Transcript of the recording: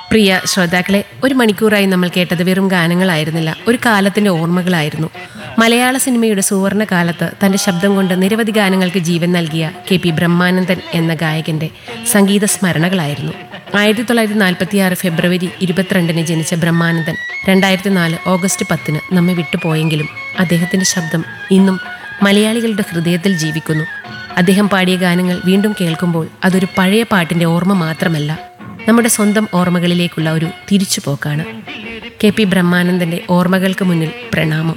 പ്രിയ ശ്രോതാക്കളെ ഒരു മണിക്കൂറായി നമ്മൾ കേട്ടത് വെറും ഗാനങ്ങളായിരുന്നില്ല ഒരു കാലത്തിന്റെ ഓർമ്മകളായിരുന്നു മലയാള സിനിമയുടെ സുവർണ കാലത്ത് തന്റെ ശബ്ദം കൊണ്ട് നിരവധി ഗാനങ്ങൾക്ക് ജീവൻ നൽകിയ കെ പി ബ്രഹ്മാനന്ദൻ എന്ന ഗായകന്റെ സംഗീത സ്മരണകളായിരുന്നു ആയിരത്തി തൊള്ളായിരത്തി നാൽപ്പത്തി ആറ് ഫെബ്രുവരി ഇരുപത്തിരണ്ടിന് ജനിച്ച ബ്രഹ്മാനന്ദൻ രണ്ടായിരത്തി നാല് ഓഗസ്റ്റ് പത്തിന് നമ്മെ വിട്ടുപോയെങ്കിലും അദ്ദേഹത്തിന്റെ ശബ്ദം ഇന്നും മലയാളികളുടെ ഹൃദയത്തിൽ ജീവിക്കുന്നു അദ്ദേഹം പാടിയ ഗാനങ്ങൾ വീണ്ടും കേൾക്കുമ്പോൾ അതൊരു പഴയ പാട്ടിന്റെ ഓർമ്മ മാത്രമല്ല നമ്മുടെ സ്വന്തം ഓർമ്മകളിലേക്കുള്ള ഒരു തിരിച്ചുപോക്കാണ് കെ പി ബ്രഹ്മാനന്ദന്റെ ഓർമ്മകൾക്ക് മുന്നിൽ പ്രണാമം